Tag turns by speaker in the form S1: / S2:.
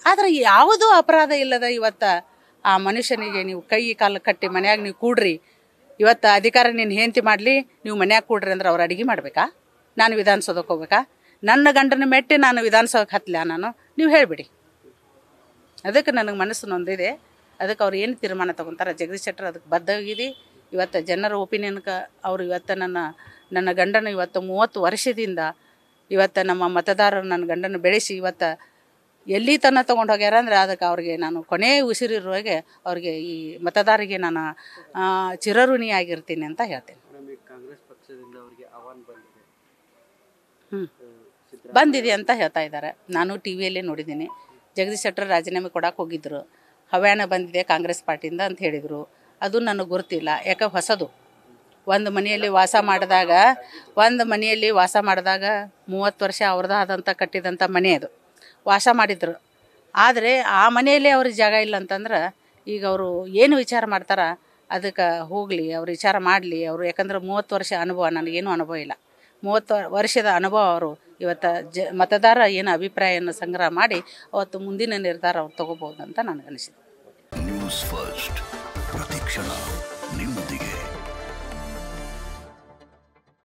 S1: ಆದ್ರೆ ಯಾವುದೂ ಅಪರಾಧ ಇಲ್ಲದ ಇವತ್ತ ಆ ಮನುಷ್ಯನಿಗೆ ನೀವು ಕೈ ಕಾಲು ಕಟ್ಟಿ ಮನ್ಯಾಗ ನೀವು ಕೂಡ್ರಿ ಇವತ್ತು ಅಧಿಕಾರ ನೀನು ಹೆಂಡತಿ ಮಾಡಲಿ ನೀವು ಮನ್ಯಾಗ ಕೂಡ್ರಿ ಅಂದ್ರೆ ಅವ್ರು ಅಡಿಗೆ ಮಾಡಬೇಕಾ ನಾನು ವಿಧಾನಸೌಧಕ್ಕೆ ಹೋಗ್ಬೇಕಾ ನನ್ನ ಗಂಡನ ಮೆಟ್ಟಿ ನಾನು ವಿಧಾನಸೌಧಕ್ಕೆ ಹತ್ತಲ ನಾನು ನೀವು ಹೇಳಿಬಿಡಿ ಅದಕ್ಕೆ ನನಗೆ ಮನಸ್ಸು ನೊಂದಿದೆ ಅದಕ್ಕೆ ಅವ್ರು ಏನು ತೀರ್ಮಾನ ತಗೊಂತಾರೆ ಜಗದೀಶ್ ಶೆಟ್ಟರ್ ಅದಕ್ಕೆ ಬದ್ಧವಿದೆ ಇವತ್ತು ಜನರ ಒಪಿನಿಯನ್ಗೆ ಅವರು ಇವತ್ತು ನನ್ನ ನನ್ನ ಗಂಡನ ಇವತ್ತು ಮೂವತ್ತು ವರ್ಷದಿಂದ ಇವತ್ತು ನಮ್ಮ ಮತದಾರರು ನನ್ನ ಗಂಡನ ಬೆಳೆಸಿ ಇವತ್ತು ಎಲ್ಲಿ ತನ ತೊಗೊಂಡು ಹೋಗ್ಯಾರ ಅಂದ್ರೆ ಅದಕ್ಕೆ ಅವ್ರಿಗೆ ನಾನು ಕೊನೆ ಉಸಿರಿರುವಾಗೆ ಅವ್ರಿಗೆ ಈ ಮತದಾರರಿಗೆ ನಾನು ಆ, ಚಿರಋಣಿ ಆಗಿರ್ತೀನಿ ಅಂತ ಹೇಳ್ತೇನೆ
S2: ಮೇಡಮ್ ಈಗ ಕಾಂಗ್ರೆಸ್ ಪಕ್ಷದಿಂದ ಅವರಿಗೆ ಆಹ್ವಾನ ಬಂದಿದೆ
S1: ಹ್ಮ್.
S2: ಸಿದ್ದರಾಮಯ್ಯ
S1: ಬಂದಿದೆ ಅಂತ ಹೇಳ್ತಾ ಇದ್ದಾರೆ ನಾನು ಟಿ ವಿಯಲ್ಲೇ ನೋಡಿದ್ದೀನಿ ಜಗದೀಶ್ ಶೆಟ್ಟರ್ ರಾಜೀನಾಮೆ ಕೊಡಕ್ಕೆ ಹೋಗಿದ್ರು ಹವ್ಯಾನ ಬಂದಿದೆ ಕಾಂಗ್ರೆಸ್ ಪಾರ್ಟಿಯಿಂದ ಅಂತ ಹೇಳಿದರು ಅದು ನನಗೆ ಗುರುತಿಲ್ಲ ಯಾಕೆ ಹೊಸದು ಒಂದು ಮನೆಯಲ್ಲಿ ವಾಸ ಮಾಡಿದಾಗ ಒಂದು ಮನೆಯಲ್ಲಿ ವಾಸ ಮಾಡಿದಾಗ ಮೂವತ್ತು ವರ್ಷ ಅವ್ರದ್ದಾದಂಥ ಕಟ್ಟಿದಂಥ ಮನೆ ಅದು ವಾಸ ಮಾಡಿದ್ರು ಆದರೆ ಆ ಮನೆಯಲ್ಲಿ ಅವ್ರಿಗೆ ಜಾಗ ಇಲ್ಲ ಅಂತಂದ್ರೆ ಈಗ ಅವರು ಏನು ವಿಚಾರ ಮಾಡ್ತಾರ ಅದಕ್ಕೆ ಹೋಗಲಿ ಅವ್ರು ವಿಚಾರ ಮಾಡಲಿ ಅವರು ಯಾಕಂದ್ರೆ ಮೂವತ್ತು ವರ್ಷ ಅನುಭವ ನನಗೇನು ಅನುಭವ ಇಲ್ಲ ಮೂವತ್ತು ವರ್ಷದ ಅನುಭವ ಅವರು ಇವತ್ತು ಜ ಮತದಾರ ಏನು ಅಭಿಪ್ರಾಯವನ್ನು ಸಂಗ್ರಹ ಮಾಡಿ ಅವತ್ತು ಮುಂದಿನ ನಿರ್ಧಾರ ಅವ್ರು ತಗೋಬೋದು ಅಂತ ನನಗನಿಸಿದೆ
S3: ನ್ಯೂಸ್ ಫಸ್ಟ್ ಪ್ರತಿಕ್ಷಣ ನಿಮ್ಮೊಂದಿಗೆ